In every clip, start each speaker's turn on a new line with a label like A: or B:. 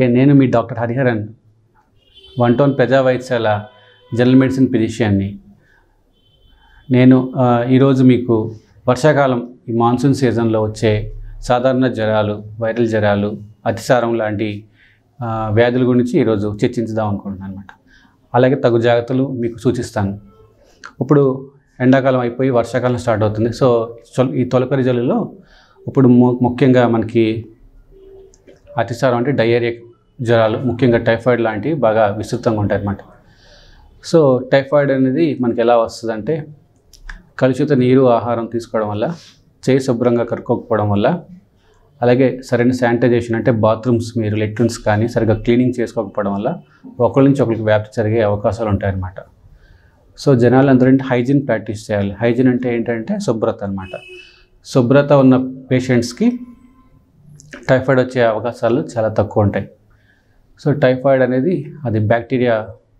A: okay నేను మీ doctor Hariharan one town ప్రజా వైద్యశాల జనరల్ మెడిసిన్ ఫిజిషియన్ని నేను ఆ, ఈరోజు మీకు వర్షాకాలం ఈ మాన్సూన్ సీజన్లో వచ్చే సాధారణ జ్వరాలు వైరల్ జ్వరాలు అతిసారం లాంటి ఆ, వ్యాధుల గురించి ఈరోజు చర్చించుదాం అనుకుంటున్నాను అనమాట అలాగే తగు జాగ్రత్తలు మీకు సూచిస్తాను ఇప్పుడు ఎండాకాలం అయిపోయి వర్షాకాలం స్టార్ట్ అవుతుంది సో చొల్- ఈ తొలకరి జల్లులో ఇప్పుడు ము- ముఖ్యంగా మనకి అతిసారం అంటే డయేరియా జ్వరాలు ముఖ్యంగా టైఫాయిడ్ లాంటివి బాగా విస్తృతంగా ఉంటాయి అన్నమాట సో టైఫాయిడ్ అనేది మనకి ఎలా వస్తుందంటే కలుషిత నీరు ఆహారం తీసుకోవడం వల్ల చేయి శుభ్రంగా కడుక్కోకపోవడం వల్ల అలాగే సరైన శానిటైజేషన్ అంటే బాత్రూమ్స్ మీరు లెట్రిన్స్ కానీ సరిగ్గా క్లీనింగ్ చేసుకోకపోవడం వల్ల ఒకరి నుంచి ఒకరికి వ్యాప్తి జరిగే అవకాశాలు ఉంటాయన్నమాట సో జనాలు అందరంటే హైజీన్ ప్రాక్టీస్ చేయాలి హైజీన్ అంటే ఏంటంటే శుభ్రత అనమాట శుభ్రత ఉన్న పేషెంట్స్కి టైఫాయిడ్ వచ్చే అవకాశాలు చాలా తక్కువ ఉంటాయి సో టైఫాయిడ్ అనేది అది బ్యాక్టీరియా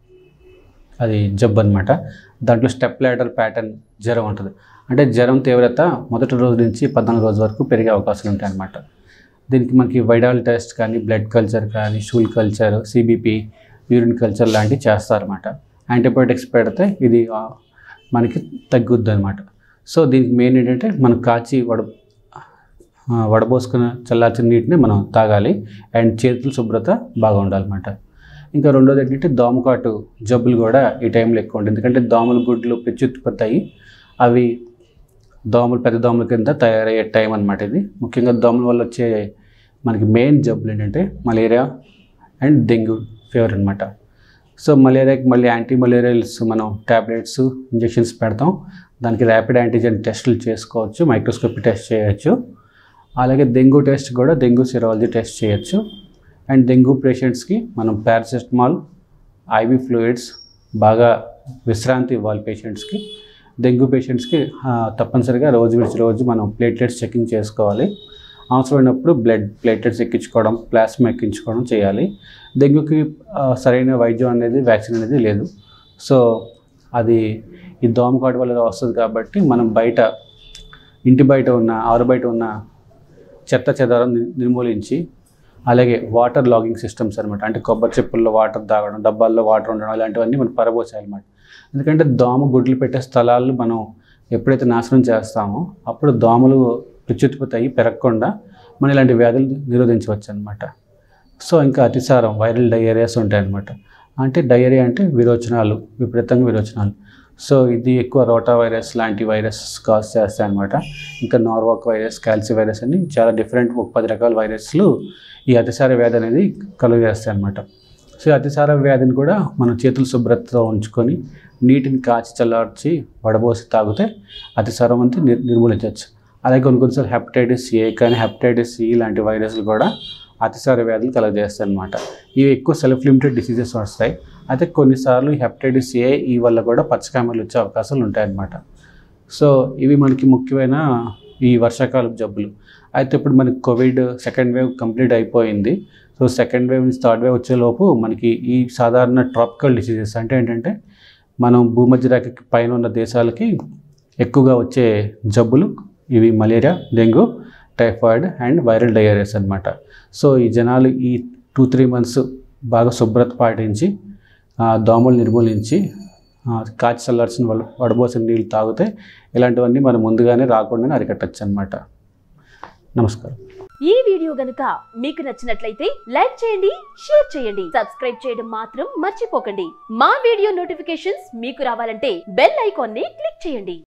A: అది జబ్బు అనమాట దాంట్లో స్టెప్ లాడర్ ప్యాటర్న్ జ్వరం ఉంటుంది అంటే జ్వరం తీవ్రత మొదటి రోజు నుంచి పద్నాలుగు రోజుల వరకు పెరిగే అవకాశాలు ఉంటాయి అన్నమాట దీనికి మనకి వైడాల్ టెస్ట్ కానీ బ్లడ్ కల్చర్ కానీ stool culture CBP urine culture లాంటివి చేస్తారన్నమాట యాంటీబయాటిక్స్ పెడితే ఇది ఆ, మనకి తగ్గుద్ది అనమాట సో దీనికి మెయిన్ ఏంటంటే మనం కాచి వడ ఆ, వడబోసుకున్న చల్లార్చిన నీటిని మనం తాగాలి అండ్ చేతుల శుభ్రత బాగా ఉండాలన్నమాట ఇంకా రెండోది ఏంటంటే దోమకాటు జబ్బులు కూడా ఈ టైంలో ఎక్కువ ఉంటుంది ఎందుకంటే దోమల గుడ్లు పెచ్చుత్పత్తి అయ్యి అవి దోమలు పెద్ద దోమల కింద తయారయ్యే టైం అనమాట ఇది ముఖ్యంగా దోమల వల్ల వచ్చే మనకి మెయిన్ జబ్బులు ఏంటంటే మలేరియా అండ్ డెంగ్యూ ఫీవర్ అనమాట సో మలేరియాకి మళ్ళీ యాంటీ మలేరియల్స్ మనం ట్యాబ్లెట్స్ ఇంజెక్షన్స్ పెడతాం దానికి ర్యాపిడ్ యాంటీజెన్ టెస్టులు చేసుకోవచ్చు మైక్రోస్కోపీ టెస్ట్ చేయొచ్చు అలాగే డెంగ్యూ టెస్ట్ కూడా డెంగ్యూ సిరాలజీ టెస్ట్ చేయొచ్చు అండ్ డెంగ్యూ పేషెంట్స్కి మనం పారాసిటమాల్ ఐవి ఫ్లూయిడ్స్ బాగా విశ్రాంతి ఇవ్వాలి పేషెంట్స్కి డెంగ్యూ పేషెంట్స్కి ఆ, తప్పనిసరిగా రోజు విడిచి రోజు మనం ప్లేట్లెట్స్ చెకింగ్ చేసుకోవాలి అవసరమైనప్పుడు బ్లడ్ ప్లేట్లెట్స్ ఎక్కించుకోవడం ప్లాస్మా ఎక్కించుకోవడం చేయాలి డెంగ్యూకి ఆ, సరైన వైద్యం అనేది వ్యాక్సిన్ అనేది లేదు సో అది ఈ దోమకాటు వల్ల వస్తుంది కాబట్టి మనం బయట ఇంటి బయట ఉన్న ఆరు బయట ఉన్న చెత్త చెదారం ని- నిర్మూలించి అలాగే వాటర్ లాగింగ్ సిస్టమ్స్ అనమాట అంటే కొబ్బరి చెప్పుల్లో వాటర్ తాగడం డబ్బాల్లో వాటర్ ఉండడం అలాంటివన్నీ మనం పరబోసాలన్నమాట ఎందుకంటే దోమ గుడ్లు పెట్టే స్థలాలు మనం ఎప్పుడైతే నాశనం చేస్తామో అప్పుడు దోమలు ప్రత్యుత్పత్తి అయ్యి పెరగకుండా మనం ఇలాంటి వ్యాధులు నిరోధించవచ్చు అనమాట సో ఇంకా అతిసారం వైరల్ డయేరియాస్ ఉంటాయన్నమాట అంటే డయేరియా అంటే విరోచనాలు విపరీతంగా విరోచనాలు సో ఇది ఎక్కువ రోటా వైరస్ లాంటి వైరస్ కాజ్ చేస్తాయి అనమాట ఇంకా నార్వాక్ వైరస్ క్యాల్సీ వైరస్ అని చాలా డిఫరెంట్ ఒక పది రకాల వైరస్లు ఈ అతిసార వ్యాధి అనేది కలుగజేస్తాయి అనమాట సో ఈ అతిసార వ్యాధిని కూడా మనం చేతులు శుభ్రతతో ఉంచుకొని నీటిని కాచి చల్లార్చి వడబోసి తాగితే అతిసారం అంతా నిర్ నిర్మూలించవచ్చు అలాగే కొన్ని కొన్నిసార్లు హెపటైటిస్ ఏ కానీ హెపటైటిస్ సి లాంటి వైరస్లు కూడా అతిసార వ్యాధులు కలగజేస్తాయి అనమాట ఇవి ఎక్కువ సెల్ఫ్ లిమిటెడ్ డిసీజెస్ వస్తాయి అయితే కొన్నిసార్లు ఈ హెపటైటిస్ ఏ ఈ వల్ల కూడా పచ్చకామలు వచ్చే అవకాశాలు ఉంటాయన్నమాట సో ఇవి మనకి ముఖ్యమైన ఈ వర్షాకాలపు జబ్బులు అయితే ఇప్పుడు మనకి కోవిడ్ సెకండ్ వేవ్ కంప్లీట్ అయిపోయింది సో సెకండ్ వేవ్ నుంచి థర్డ్ వేవ్ వచ్చేలోపు మనకి ఈ సాధారణ ట్రాపికల్ డిసీజెస్ అంటే ఏంటంటే మనం భూమధ్య రేఖకి పైన ఉన్న దేశాలకి ఎక్కువగా వచ్చే జబ్బులు ఇవి malaria dengue typhoid and viral diarrhoeas అనమాట సో ఈ జనాలు ఈ టూ త్రీ మంత్స్ బాగా శుభ్రత పాటించి ఆ, దోమలు నిర్మూలించి ఆ, కాచి చల్లార్చిన వల్ల వడబోసిన నీళ్ళు తాగితే ఇలాంటివన్నీ మనం ముందుగానే రాకుండానే అరికట్టచ్చు అనమాట నమస్కారం
B: ఈ వీడియో గనుక మీకు నచ్చినట్లయితే లైక్ చేయండి షేర్ చేయండి సబ్స్క్రైబ్ చేయడం మాత్రం మర్చిపోకండి మా వీడియో నోటిఫికేషన్స్ మీకు రావాలంటే బెల్ ఐకాన్ ని క్లిక్ చేయండి